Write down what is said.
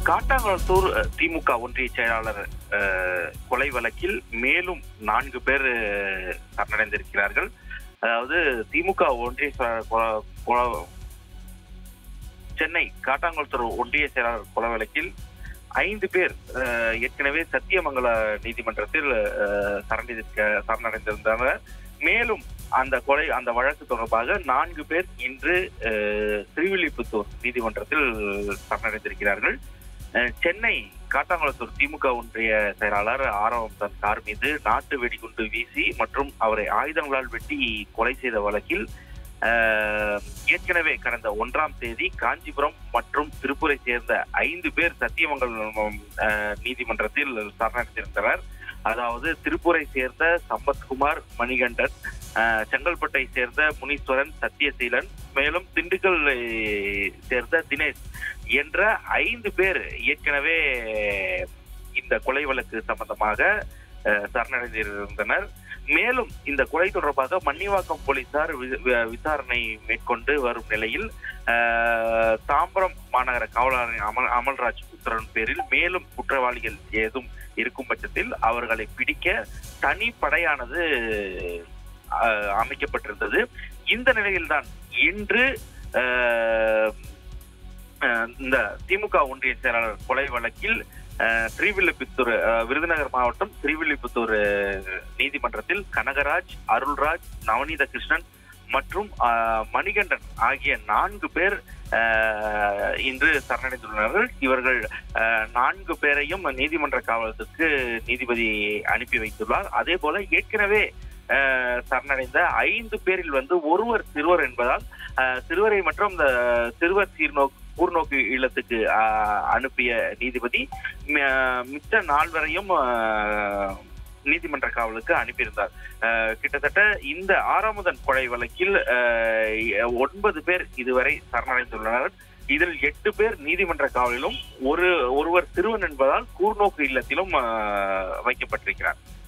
காட்டாங்குளத்தூர் அஹ், திமுக ஒன்றிய செயலாளர் அஹ், கொலை வழக்கில் மேலும் நான்கு பேர் அஹ், சரணடைந்திருக்கிறார்கள் அதாவது திமுக ஒன்றிய செயலாளர் கொ- கொ- சென்னை காட்டாங்குளத்தூர் ஒன்றிய செயலாளர் கொலை வழக்கில் ஐந்து பேர் அஹ், ஏற்கனவே சத்தியமங்கல நீதிமன்றத்தில் அஹ், சரணடைந்திருக்க சரணடைந்திருந்தனர் மேலும் அந்த கொலை அந்த வழக்கு தொடர்பாக நான்கு பேர் இன்று அஹ், திருவில்லிபுத்தூர் நீதிமன்றத்தில் சரணடைந்திருக்கிறார்கள் அஹ், சென்னை காட்டாங்குளத்தூர் திமுக ஒன்றிய செயலாளர் ஆரவம் தன் கார் மீது நாட்டு வெடிகுண்டு வீசி மற்றும் அவரை ஆயுதங்களால் வெட்டி கொலை செய்த வழக்கில் அஹ், ஏற்கனவே கடந்த ஒன்றாம் தேதி காஞ்சிபுரம் மற்றும் திருப்பூரை சேர்ந்த ஐந்து பேர் சத்தியமங்கலம் அஹ், நீதிமன்றத்தில் சரணடைந்திருந்தனர் அதாவது திருப்பூரை சேர்ந்த சம்பத்குமார் மணிகண்டன் அஹ், செங்கல்பட்டை சேர்ந்த முனீஸ்வரன் சத்யசீலன் மேலும் திண்டுக்கல் சேர்ந்த தினேஷ் என்ற ஐந்து பேர் ஏற்கனவே இந்த கொலை வழக்கு சம்பந்தமாக அஹ், சரணடைந்திருந்தனர் மேலும் இந்த கொலை தொடர்பாக மன்னிவாக்கம் போலீசார் வி- வி- விசாரணை மேற்கொண்டு வரும் நிலையில் அஹ், தாம்பரம் மாநகர காவலர் அமல் அமல்ராஜ் உத்தரவின் பேரில் மேலும் குற்றவாளிகள் ஏதும் இருக்கும் பட்சத்தில் அவர்களை பிடிக்க தனிப்படையானது அஹ், அமைக்கப்பட்டிருந்தது இந்த நிலையில்தான் இன்று அஹ், அஹ், இந்த திமுக ஒன்றிய செயலாளர் கொலை வழக்கில் அஹ், ஸ்ரீவில்லிபுத்தூர் அஹ், விருதுநகர் மாவட்டம் ஸ்ரீவில்லிபுத்தூர் அஹ், நீதிமன்றத்தில் கனகராஜ் அருள்ராஜ் நவநீத கிருஷ்ணன் மற்றும் அஹ், மணிகண்டன் ஆகிய நான்கு பேர் அஹ், இன்று சரணடைந்துள்ளனர் இவர்கள் அஹ், நான்கு பேரையும் நீதிமன்ற காவலத்துக்கு நீதிபதி அனுப்பி வைத்துள்ளார் அதே போல ஏற்கனவே அஹ், சரணடைந்த ஐந்து பேரில் வந்து ஒருவர் சிறுவர் என்பதால் அஹ், சிறுவரை மற்றும் இந்த சிறுவர் சீர்நோக்கு கூர்நோக்கு இல்லத்துக்கு அஹ், அனுப்பிய நீதிபதி ம- மிச்ச நால்வரையும் அஹ், நீதிமன்ற காவலுக்கு அனுப்பியிருந்தார் அஹ், கிட்டத்தட்ட இந்த ஆறாமுதன் கொலை வழக்கில் அஹ், ஒன்பது பேர் இதுவரை சரணடைந்துள்ளனர் இதில் எட்டு பேர் நீதிமன்ற காவலிலும் ஒரு ஒருவர் சிறுவன் என்பதால் கூர்நோக்கு இல்லத்திலும் அஹ், வைக்கப்பட்டிருக்கிறார்